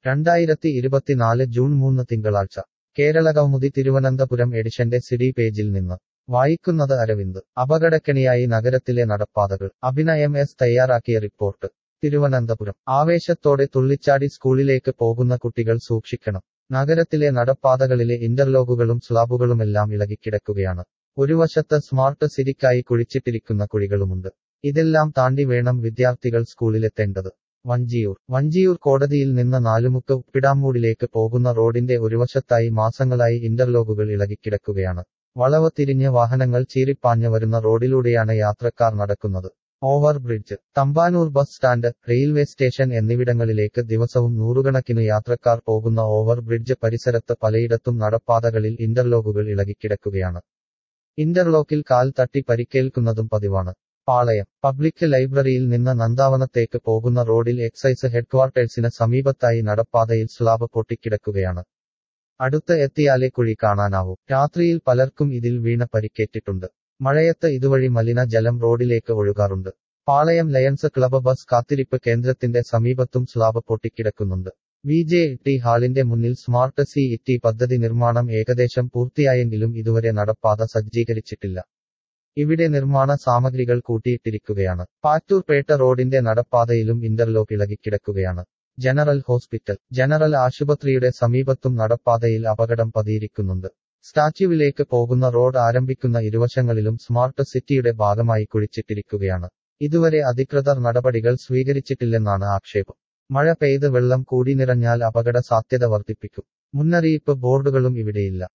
രണ്ടായിരത്തി ഇരുപത്തിനാല് ജൂൺ മൂന്ന് തിങ്കളാഴ്ച കേരള കൗമുദി തിരുവനന്തപുരം എഡിഷന്റെ സിഡി പേജിൽ നിന്ന് വായിക്കുന്നത് അരവിന്ദ് അപകടക്കണിയായി നഗരത്തിലെ നടപ്പാതകൾ അഭിനയം എസ് തയ്യാറാക്കിയ റിപ്പോർട്ട് തിരുവനന്തപുരം ആവേശത്തോടെ തുള്ളിച്ചാടി സ്കൂളിലേക്ക് പോകുന്ന കുട്ടികൾ സൂക്ഷിക്കണം നഗരത്തിലെ നടപ്പാതകളിലെ ഇന്റർലോക്കുകളും സ്ലാബുകളുമെല്ലാം ഇളകിക്കിടക്കുകയാണ് ഒരു വശത്ത് സ്മാർട്ട് സിറ്റിക്കായി കുഴിച്ചിട്ടിരിക്കുന്ന കുഴികളുമുണ്ട് ഇതെല്ലാം താണ്ടി വേണം വിദ്യാർത്ഥികൾ സ്കൂളിലെത്തേണ്ടത് വഞ്ചിയൂർ വഞ്ചിയൂർ കോടതിയിൽ നിന്ന് നാലുമുക്ക് ഉപ്പിടാമൂടിലേക്ക് പോകുന്ന റോഡിന്റെ ഒരു വശത്തായി മാസങ്ങളായി ഇന്റർലോക്കുകൾ ഇളകിക്കിടക്കുകയാണ് വളവ് തിരിഞ്ഞ് വാഹനങ്ങൾ ചീറിപ്പാഞ്ഞു വരുന്ന റോഡിലൂടെയാണ് യാത്രക്കാർ നടക്കുന്നത് over bridge Thampanoor bus stand railway station എന്നിവിടങ്ങളിലേക്ക് ദിവസവും നൂറുകണക്കിന് യാത്രക്കാർ പോകുന്ന ഓവർ ബ്രിഡ്ജ് പരിസരത്ത് പലയിടത്തും നടപ്പാതകളിൽ ഇന്റർലോക്കുകൾ ഇളകിക്കിടക്കുകയാണ് ഇന്റർലോക്കിൽ കാൽ തട്ടി പരിക്കേൽക്കുന്നതും പതിവാണ് പാളയം പബ്ലിക് ലൈബ്രറിയിൽ നിന്ന് നന്ദാവനത്തേക്ക് പോകുന്ന റോഡിൽ എക്സൈസ് ഹെഡ്ക്വാർട്ടേഴ്സിന് സമീപത്തായി നടപ്പാതയിൽ സ്ലാബ് പൊട്ടിക്കിടക്കുകയാണ് അടുത്ത് എത്തിയാലേ കുഴി കാണാനാവൂ രാത്രിയിൽ പലർക്കും ഇതിൽ വീണ പരിക്കേറ്റിട്ടുണ്ട് മഴയത്ത് ഇതുവഴി മലിനജലം റോഡിലേക്ക് ഒഴുകാറുണ്ട് പാളയം ലയൺസ് ക്ലബ് ബസ് കാത്തിരിപ്പ് കേന്ദ്രത്തിന്റെ സമീപത്തും സ്ലാബ് പൊട്ടിക്കിടക്കുന്നുണ്ട് വി ജെ ടി ഹാളിന്റെ മുന്നിൽ സ്മാർട്ട് സി ഇറ്റി പദ്ധതി നിർമ്മാണം ഏകദേശം പൂർത്തിയായെങ്കിലും ഇതുവരെ നടപ്പാത സജ്ജീകരിച്ചിട്ടില്ല ഇവിടെ നിർമ്മാണ സാമഗ്രികൾ കൂട്ടിയിട്ടിരിക്കുകയാണ് പാറ്റൂർപേട്ട റോഡിന്റെ നടപ്പാതയിലും ഇന്റർലോക്ക് ഇളകിക്കിടക്കുകയാണ് ജനറൽ ഹോസ്പിറ്റൽ ജനറൽ ആശുപത്രിയുടെ സമീപത്തും നടപ്പാതയിൽ അപകടം പതിയിരിക്കുന്നുണ്ട് സ്റ്റാച്യുവിലേക്ക് പോകുന്ന റോഡ് ആരംഭിക്കുന്ന ഇരുവശങ്ങളിലും സ്മാർട്ട് സിറ്റിയുടെ ഭാഗമായി കുഴിച്ചിട്ടിരിക്കുകയാണ് ഇതുവരെ അധികൃതർ നടപടികൾ സ്വീകരിച്ചിട്ടില്ലെന്നാണ് ആക്ഷേപം മഴ പെയ്ത് വെള്ളം കൂടി നിറഞ്ഞാൽ അപകട സാധ്യത വർദ്ധിപ്പിക്കും മുന്നറിയിപ്പ് ബോർഡുകളും ഇവിടെയില്ല